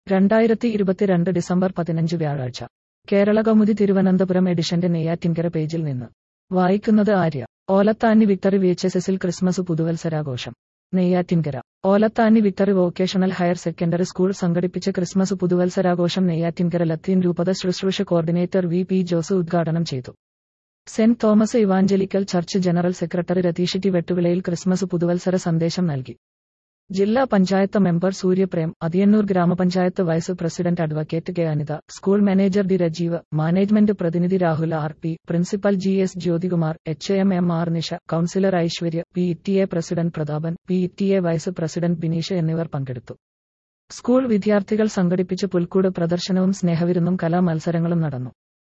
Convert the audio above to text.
രണ്ടായിരത്തി ഇരുപത്തിരണ്ട് ഡിസംബർ പതിനഞ്ച് വ്യാഴാഴ്ച കേരള കൗമുദി തിരുവനന്തപുരം എഡിഷന്റെ നെയ്യാറ്റിൻകര പേജിൽ നിന്ന് വായിക്കുന്നത് Arya Olathanni victory V H S S Christmas പുതുവത്സരാഘോഷം Neyyattinkara Olathanni victory vocational higher secondary school സംഘടിപ്പിച്ച ക്രിസ്മസ് പുതുവത്സരാഘോഷം നെയ്യാറ്റിൻകര ലത്തീൻ രൂപത ശുശ്രൂഷ കോർഡിനേറ്റർ വി പി ജോസ് ഉദ്ഘാടനം ചെയ്തു saint Thomas evangelical church general secretary Rathish T വെട്ടുവിളയിൽ ക്രിസ്മസ് പുതുവത്സര സന്ദേശം നൽകി ജില്ലാ പഞ്ചായത്ത് മെമ്പർ സൂര്യപ്രേം അതിയന്നൂർ ഗ്രാമപഞ്ചായത്ത് vice president advocate K Anitha school manager D Rajeev management പ്രതിനിധി Rahul R P principal G S Jyothikumar H M M R Nisha councillor Aishwarya P T A president Prathapan P T A vice president Bineesh എന്നിവർ പങ്കെടുത്തു school വിദ്യാർത്ഥികൾ സംഘടിപ്പിച്ച പുൽക്കൂട് പ്രദർശനവും സ്നേഹവിരുന്നും കലാമത്സരങ്ങളും നടന്നു